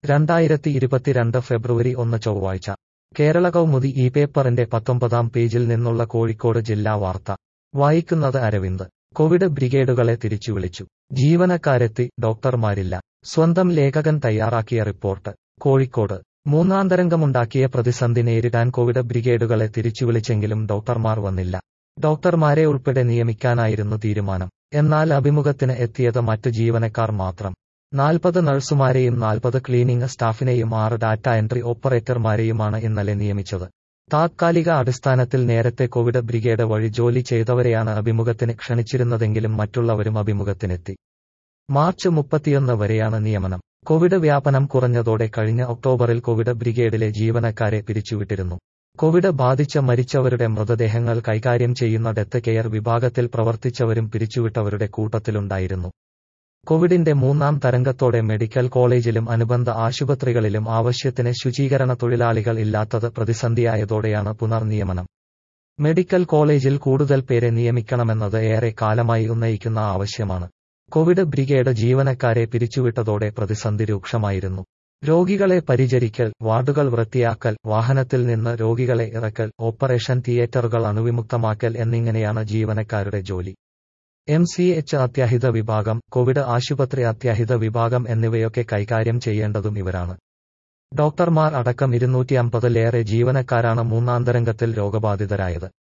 രണ്ടായിരത്തി ഇരുപത്തിരണ്ട് ഫെബ്രുവരി ഒന്ന് ചൊവ്വാഴ്ച കേരള കൗമുദി ഈ പേപ്പറിന്റെ പത്തൊമ്പതാം പേജിൽ നിന്നുള്ള കോഴിക്കോട് ജില്ലാ വാർത്ത വായിക്കുന്നത് അരവിന്ദ് കോവിഡ് ബ്രിഗേഡുകളെ തിരിച്ചുവിളിച്ചു ജീവനക്കാരെത്തി ഡോക്ടർമാരില്ല സ്വന്തം ലേഖകൻ തയ്യാറാക്കിയ റിപ്പോർട്ട് കോഴിക്കോട് മൂന്നാം തരംഗമുണ്ടാക്കിയ പ്രതിസന്ധി നേരിടാൻ കോവിഡ് ബ്രിഗേഡുകളെ തിരിച്ചുവിളിച്ചെങ്കിലും ഡോക്ടർമാർ വന്നില്ല ഡോക്ടർമാരെ ഉൾപ്പെടെ നിയമിക്കാനായിരുന്നു തീരുമാനം എന്നാൽ അഭിമുഖത്തിന് എത്തിയത് മറ്റ് ജീവനക്കാർ മാത്രം നാൽപ്പത് നഴ്സുമാരെയും നാൽപ്പത് ക്ലീനിംഗ് സ്റ്റാഫിനെയും ആറ് ഡാറ്റ എൻട്രി ഓപ്പറേറ്റർമാരെയുമാണ് ഇന്നലെ നിയമിച്ചത് താത്കാലിക അടിസ്ഥാനത്തിൽ നേരത്തെ കോവിഡ് ബ്രിഗേഡ് വഴി ജോലി ചെയ്തവരെയാണ് അഭിമുഖത്തിന് ക്ഷണിച്ചിരുന്നതെങ്കിലും മറ്റുള്ളവരും അഭിമുഖത്തിനെത്തി മാർച്ച് മുപ്പത്തിയൊന്ന് വരെയാണ് നിയമനം കോവിഡ് വ്യാപനം കുറഞ്ഞതോടെ കഴിഞ്ഞ ഒക്ടോബറിൽ കോവിഡ് ബ്രിഗേഡിലെ ജീവനക്കാരെ പിരിച്ചുവിട്ടിരുന്നു കോവിഡ് ബാധിച്ച മരിച്ചവരുടെ മൃതദേഹങ്ങൾ കൈകാര്യം ചെയ്യുന്ന ഡെത്ത് കെയർ വിഭാഗത്തിൽ പ്രവർത്തിച്ചവരും പിരിച്ചുവിട്ടവരുടെ കൂട്ടത്തിലുണ്ടായിരുന്നു കോവിഡിന്റെ മൂന്നാം തരംഗത്തോടെ മെഡിക്കൽ കോളേജിലും അനുബന്ധ ആശുപത്രികളിലും ആവശ്യത്തിന് ശുചീകരണ തൊഴിലാളികൾ ഇല്ലാത്തത് പ്രതിസന്ധിയായതോടെയാണ് പുനർനിയമനം മെഡിക്കൽ കോളേജിൽ കൂടുതൽ പേരെ നിയമിക്കണമെന്നത് ഏറെ കാലമായി ഉന്നയിക്കുന്ന ആവശ്യമാണ് കോവിഡ് ബ്രിഗേഡ് ജീവനക്കാരെ പിരിച്ചുവിട്ടതോടെ പ്രതിസന്ധി രൂക്ഷമായിരുന്നു രോഗികളെ പരിചരിക്കൽ വാർഡുകൾ വൃത്തിയാക്കൽ വാഹനത്തിൽ നിന്ന് രോഗികളെ ഇറക്കൽ ഓപ്പറേഷൻ തിയേറ്ററുകൾ അണുവിമുക്തമാക്കൽ എന്നിങ്ങനെയാണ് ജീവനക്കാരുടെ ജോലി എം സി എച്ച് അത്യാഹിത വിഭാഗം കോവിഡ് ആശുപത്രി അത്യാഹിത വിഭാഗം എന്നിവയൊക്കെ കൈകാര്യം ചെയ്യേണ്ടതും ഇവരാണ് ഡോക്ടർമാർ അടക്കം ഇരുന്നൂറ്റി അമ്പതിലേറെ ജീവനക്കാരാണ് മൂന്നാം തരംഗത്തിൽ രോഗബാധിതരായത്